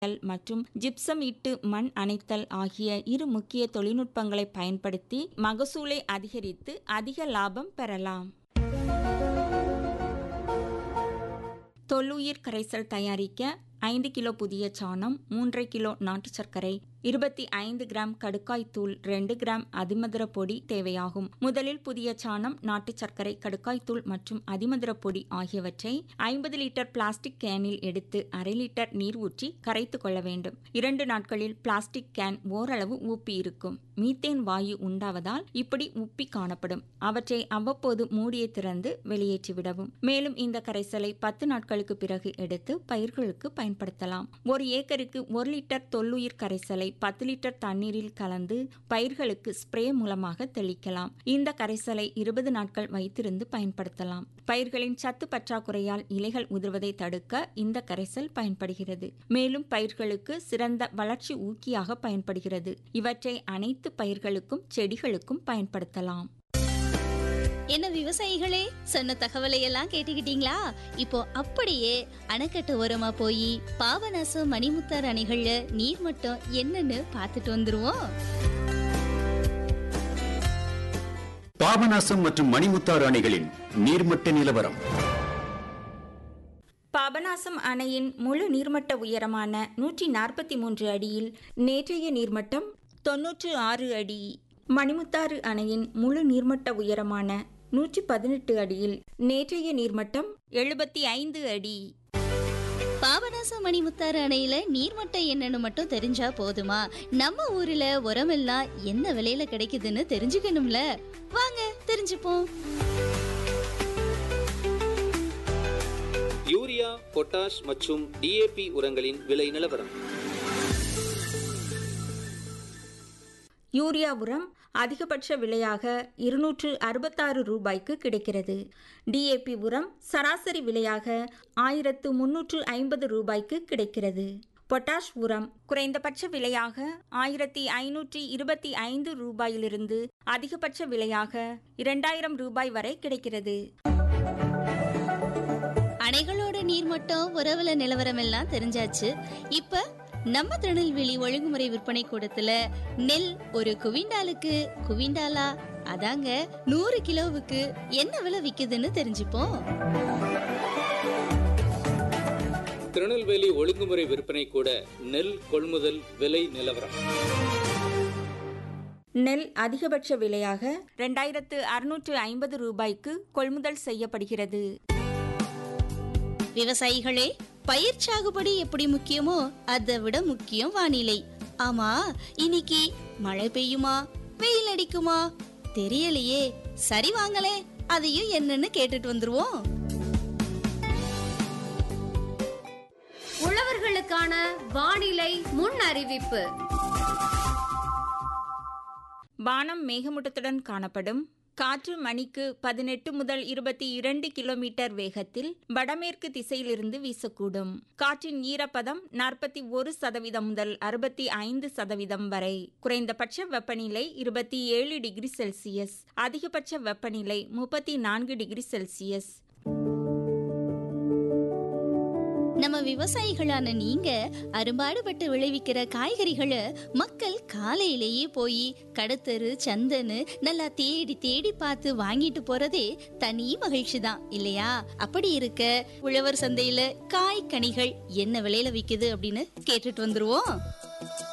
மற்றும் ஜிப்சம் இட்டு மண் அணைத்தல் ஆகிய இரு முக்கிய தொழில்நுட்பங்களை பயன்படுத்தி மகசூலை அதிகரித்து அதிக லாபம் பெறலாம் தொல்லுயிர் கரைசல் தயாரிக்க ஐந்து கிலோ புதிய சாணம் மூன்றரை கிலோ நாட்டு சர்க்கரை இருபத்தி ஐந்து கிராம் கடுக்காய் தூள் ரெண்டு கிராம் அதிமதுர பொடி தேவையாகும் முதலில் புதிய சாணம் நாட்டு சர்க்கரை கடுக்காய் தூள் மற்றும் அதிமதுர பொடி ஆகியவற்றை ஐம்பது லிட்டர் பிளாஸ்டிக் கேனில் எடுத்து அரை லிட்டர் நீர் ஊற்றி கரைத்து கொள்ள வேண்டும் இரண்டு நாட்களில் பிளாஸ்டிக் கேன் ஓரளவு ஊப்பி இருக்கும் மீத்தேன் வாயு உண்டாவதால் இப்படி உப்பி காணப்படும் அவற்றை அவ்வப்போது மூடியை திறந்து வெளியேற்றி விடவும் மேலும் இந்த கரைசலை பத்து நாட்களுக்கு பிறகு எடுத்து பயிர்களுக்கு பயன்படுத்தலாம் ஒரு ஏக்கருக்கு ஒரு லிட்டர் தொல்லுயிர் கரைசலை பத்து லிட்டர் தண்ணீரில் கலந்து பயிர்களுக்கு ஸ்ப்ரே மூலமாக தெளிக்கலாம் இந்த கரைசலை இருபது நாட்கள் வைத்திருந்து பயன்படுத்தலாம் பயிர்களின் சத்து பற்றாக்குறையால் இலைகள் உதிர்வதை தடுக்க இந்த கரைசல் பயன்படுகிறது மேலும் பயிர்களுக்கு சிறந்த வளர்ச்சி ஊக்கியாக பயன்படுகிறது இவற்றை அனைத்து பயிர்களுக்கும் செடிகளுக்கும் பயன்படுத்தலாம் என்ன விவசாயிகளே சொன்ன தகவலை எல்லாம் கேட்டுக்கிட்டீங்களா இப்போ அப்படியே அணைக்கட்டு ஓரமா போய் பாபநாசம் மணிமுத்தார் அணைகள்ல நீர் மட்டம் என்னன்னு பார்த்துட்டு வந்துருவோம் பாபநாசம் மற்றும் மணிமுத்தாறு அணைகளின் நீர்மட்ட நிலவரம் பாபநாசம் அணையின் முழு நீர்மட்ட உயரமான நூற்றி நாற்பத்தி மூன்று அடியில் நேற்றைய நீர்மட்டம் தொன்னூற்று ஆறு அடி மணிமுத்தாறு அணையின் முழு நீர்மட்ட உயரமான நூற்றி பதினெட்டு அடியில் நேற்றைய நீர்மட்டம் எழுபத்தி ஐந்து அடி பாபநாசம் மணிமுத்தாறு அணையில நீர்மட்டம் என்னன்னு மட்டும் தெரிஞ்சா போதுமா நம்ம ஊர்ல உரமெல்லாம் என்ன விலையில கிடைக்குதுன்னு தெரிஞ்சுக்கணும்ல வாங்க தெரிஞ்சுப்போம் யூரியா பொட்டாஷ் மற்றும் டிஏபி உரங்களின் விலை நிலவரம் யூரியா உரம் அதிகபட்ச விலையாக இருநூற்று அறுபத்தாறு ரூபாய்க்கு கிடைக்கிறது டிஏபி உரம் சராசரி விலையாக ஆயிரத்து முன்னூற்று ஐம்பது ரூபாய்க்கு கிடைக்கிறது பொட்டாஷ் உரம் குறைந்தபட்ச விலையாக ஆயிரத்தி ஐநூற்றி இருபத்தி ஐந்து ரூபாயிலிருந்து அதிகபட்ச விலையாக இரண்டாயிரம் ரூபாய் வரை கிடைக்கிறது அணைகளோட நீர்மட்டம் உறவுல நிலவரம் எல்லாம் தெரிஞ்சாச்சு இப்ப நம்ம திருநெல்வேலி ஒழுங்குமுறை விற்பனை கூடத்துல நெல் ஒரு குவிண்டாலுக்கு குவிண்டாலா அதாங்க நூறு கிலோவுக்கு என்ன விலை விக்குதுன்னு தெரிஞ்சுப்போம் திருநெல்வேலி ஒழுங்குமுறை விற்பனை கூட நெல் கொள்முதல் விலை நிலவரம் நெல் அதிகபட்ச விலையாக ரெண்டாயிரத்து அறுநூற்று ஐம்பது ரூபாய்க்கு கொள்முதல் செய்யப்படுகிறது விவசாயிகளே பயிர் சாகுபடி எப்படி முக்கியமோ அதை விட முக்கியம் வானிலை ஆமா இன்னைக்கு மழை பெய்யுமா வெயில் அடிக்குமா தெரியலையே சரி வாங்களே அதையும் என்னன்னு கேட்டுட்டு வந்துருவோம் உழவர்களுக்கான வானிலை முன் அறிவிப்பு வானம் மேகமூட்டத்துடன் காணப்படும் காற்று மணிக்கு பதினெட்டு முதல் இருபத்தி இரண்டு கிலோமீட்டர் வேகத்தில் வடமேற்கு திசையிலிருந்து வீசக்கூடும் காற்றின் ஈரப்பதம் நாற்பத்தி ஒரு சதவீதம் முதல் அறுபத்தி ஐந்து சதவீதம் வரை குறைந்தபட்ச வெப்பநிலை இருபத்தி ஏழு டிகிரி செல்சியஸ் அதிகபட்ச வெப்பநிலை முப்பத்தி நான்கு டிகிரி செல்சியஸ் நம்ம விவசாயிகளான நீங்க அரும்பாடுபட்டு விளைவிக்கிற காய்கறிகளை மக்கள் காலையிலேயே போய் கடத்தரு சந்தன்னு நல்லா தேடி தேடி பார்த்து வாங்கிட்டு போறதே தனி மகிழ்ச்சி தான் இல்லையா அப்படி இருக்க உழவர் சந்தையில காய் கனிகள் என்ன விலையில விக்குது அப்படின்னு கேட்டுட்டு வந்துருவோம்